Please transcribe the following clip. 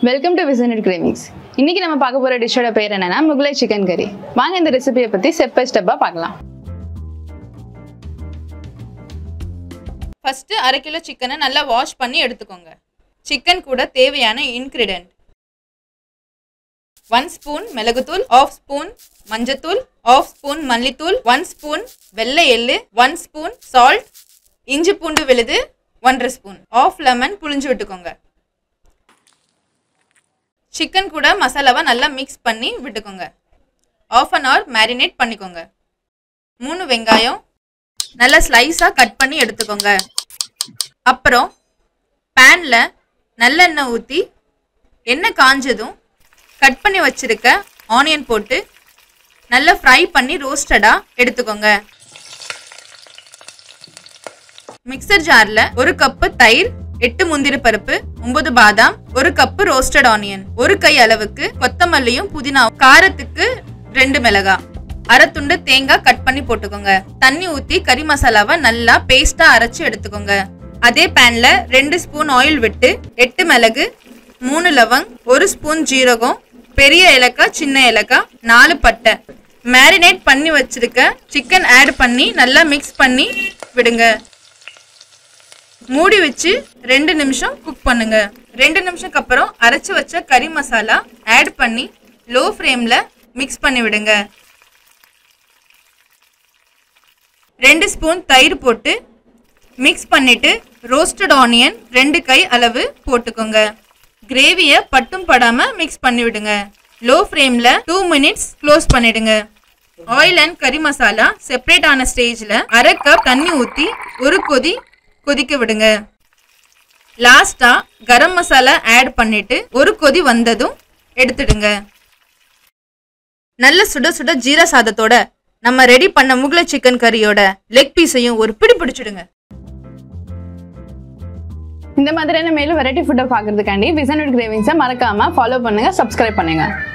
welcome to விசனட் cravings இன்னைக்கு நம்ம பார்க்க போற டிஷ்ஷோட பேர் என்னன்னா முகலை சிக்கன் கறி வாங்க இந்த ரெசிபியை பத்தி ஸ்டெப் பை ஸ்டெப்பா பார்க்கலாம் ஃபஸ்ட்டு அரை கிலோ சிக்கனை நல்லா வாஷ் பண்ணி எடுத்துக்கோங்க சிக்கன் கூட தேவையான இன்க்ரிடியன்ட் ஒன் ஸ்பூன் மிளகுத்தூள் ஆஃப் ஸ்பூன் மஞ்சத்தூள் ஆஃப் ஸ்பூன் மல்லித்தூள் ஒன் ஸ்பூன் வெள்ளை எள்ளு ஒன் ஸ்பூன் சால்ட் இஞ்சி பூண்டு விழுது ஒன்றரை ஸ்பூன் ஆஃப் லெமன் புழிஞ்சு விட்டுக்கோங்க சிக்கன் கூட மசாலாவை நல்லா மிக்ஸ் பண்ணி விட்டுக்கோங்க ஆஃப் அன் ஹவர் மேரினேட் பண்ணிக்கோங்க மூணு வெங்காயம் நல்லா ஸ்லைஸாக கட் பண்ணி எடுத்துக்கோங்க அப்புறம் பேனில் நல்லெண்ணெய் ஊற்றி எண்ணெய் காஞ்சதும் கட் பண்ணி வச்சிருக்க ஆனியன் போட்டு நல்லா ஃப்ரை பண்ணி ரோஸ்டடாக எடுத்துக்கோங்க மிக்சர் ஜாரில் ஒரு கப்பு தயிர் எட்டு முந்திரி பருப்பு ஒன்பது பாதாம் ஒரு கப்பு ரோஸ்டட் ஆனியன் ஒரு கை அளவுக்கு கொத்தமல்லியும் புதினா காரத்துக்கு ரெண்டு மிளகா அரை துண்டு தேங்காய் கட் பண்ணி போட்டுக்கோங்க தண்ணி ஊத்தி கறி மசாலாவை நல்லா பேஸ்டா அரைச்சு எடுத்துக்கோங்க அதே பேன்ல ரெண்டு ஸ்பூன் ஆயில் விட்டு எட்டு மிளகு மூணு லவங் ஒரு ஸ்பூன் ஜீரகம் பெரிய ஏலக்காய் சின்ன ஏலக்காய் நாலு பட்டை மேரினேட் பண்ணி வச்சிருக்க சிக்கன் ஆட் பண்ணி நல்லா மிக்ஸ் பண்ணி விடுங்க மூடி வச்சு ரெண்டு நிமிஷம் குக் பண்ணுங்க ரெண்டு நிமிஷம்க்கு அப்புறம் அரைச்சு வச்ச கறி மசாலா ஆட் பண்ணி லோ ஃப்ளேம்ல மிக்ஸ் பண்ணி விடுங்க ரெண்டு ஸ்பூன் தயிர் போட்டு மிக்ஸ் பண்ணிட்டு ரோஸ்டட் ஆனியன் ரெண்டு கை அளவு போட்டுக்கோங்க கிரேவியை பட்டும் படாம மிக்ஸ் பண்ணி விடுங்க லோ ஃப்ளேம்ல டூ மினிட்ஸ் க்ளோஸ் பண்ணிடுங்க ஆயில் அண்ட் கறி மசாலா செப்பரேட் ஆன ஸ்டேஜில் அரை கப் தண்ணி ஊற்றி ஒரு கொதி கொதிக்க விடுங்க லாஸ்டா கரம் மசாலா ஆட் பண்ணிட்டு ஒரு கொதி வந்ததும் எடுத்துடுங்க நல்ல சுட சுட ஜீரா சாதத்தோட நம்ம ரெடி பண்ண முகலை சிக்கன் கறியோட லெக் பீஸையும் ஒரு பிடி பிடிச்சிடுங்க இந்த மாதிரியான மேலும் வெரைட்டி ஃபுட்டை பார்க்கறதுக்காண்டி விசனட் கிரேவிங்ஸை மறக்காம ஃபாலோ பண்ணுங்க சப்ஸ்கிரைப் பண்ணுங்க